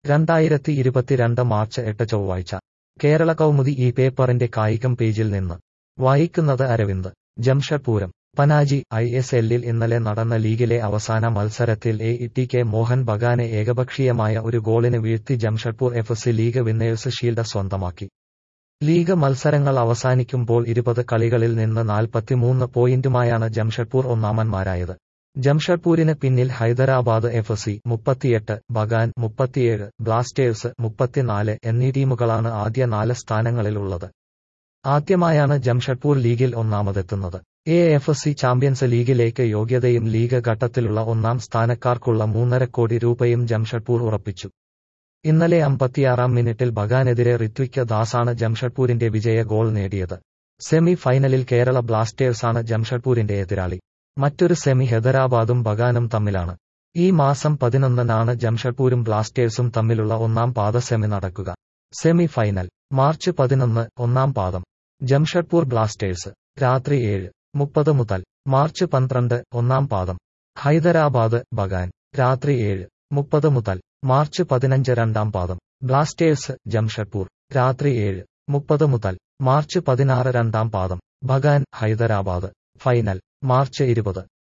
രണ്ടായിരത്തി ഇരുപത്തിരണ്ട് മാർച്ച് എട്ട് ചൊവ്വാഴ്ച കേരള കൗമുദി ഈ പേപ്പറിന്റെ കായികം പേജിൽ നിന്ന് വായിക്കുന്നത് അരവിന്ദ് ജംഷഡ്പൂരം പനാജി ഐ എസ് എല്ലിൽ ഇന്നലെ നടന്ന ലീഗിലെ അവസാന മത്സരത്തിൽ എ ടി കെ മോഹൻ ബഗാനെ ഏകപക്ഷീയമായ ഒരു ഗോളിന് വീഴ്ത്തി Jamshedpur F C league winners shield സ്വന്തമാക്കി ലീഗ് മത്സരങ്ങൾ അവസാനിക്കുമ്പോൾ ഇരുപത് കളികളിൽ നിന്ന് നാൽപ്പത്തിമൂന്ന് പോയിന്റുമായാണ് ജംഷഡ്പൂർ ഒന്നാമന്മാരായത് ജംഷഡ്പൂരിന് പിന്നിൽ ഹൈദരാബാദ് എഫ് സി മുപ്പത്തിയെട്ട് ബഗാൻ മുപ്പത്തിയേഴ് ബ്ലാസ്റ്റേഴ്സ് മുപ്പത്തിനാല് എന്നീ ടീമുകളാണ് ആദ്യ നാല് സ്ഥാനങ്ങളിലുള്ളത് ആദ്യമായാണ് ജംഷഡ്പൂർ ലീഗിൽ ഒന്നാമതെത്തുന്നത് എ എഫ് സി ചാമ്പ്യൻസ് ലീഗിലേക്ക് യോഗ്യതയും ലീഗ് ഘട്ടത്തിലുള്ള ഒന്നാം സ്ഥാനക്കാർക്കുള്ള മൂന്നര കോടി രൂപയും ജംഷഡ്പൂർ ഉറപ്പിച്ചു ഇന്നലെ അമ്പത്തിയാറാം മിനിറ്റിൽ ബഗാനെതിരെ ഋത്വിക് ദാസാണ് ജംഷഡ്പൂരിന്റെ വിജയ ഗോൾ നേടിയത് സെമി ഫൈനലിൽ കേരള ബ്ലാസ്റ്റേഴ്സാണ് ജംഷഡ്പൂരിന്റെ എതിരാളി മറ്റൊരു സെമി ഹൈദരാബാദും ബഗാനും തമ്മിലാണ് ഈ മാസം പതിനൊന്നിനാണ് ജംഷഡ്പൂരും ബ്ലാസ്റ്റേഴ്സും തമ്മിലുള്ള ഒന്നാം പാദ സെമി നടക്കുക സെമി ഫൈനൽ മാർച്ച് പതിനൊന്ന് ഒന്നാം പാദം ജംഷഡ്പൂർ ബ്ലാസ്റ്റേഴ്സ് രാത്രി ഏഴ് മുപ്പത് മുതൽ മാർച്ച് പന്ത്രണ്ട് ഒന്നാം പാദം ഹൈദരാബാദ് ബഗാൻ രാത്രി ഏഴ് മുപ്പത് മുതൽ മാർച്ച് പതിനഞ്ച് രണ്ടാം പാദം ബ്ലാസ്റ്റേഴ്സ് ജംഷഡ്പൂർ രാത്രി ഏഴ് മുപ്പത് മുതൽ മാർച്ച് പതിനാറ് രണ്ടാം പാദം ബഗാൻ ഹൈദരാബാദ് ഫൈനൽ മാർച്ച് ഇരുപത്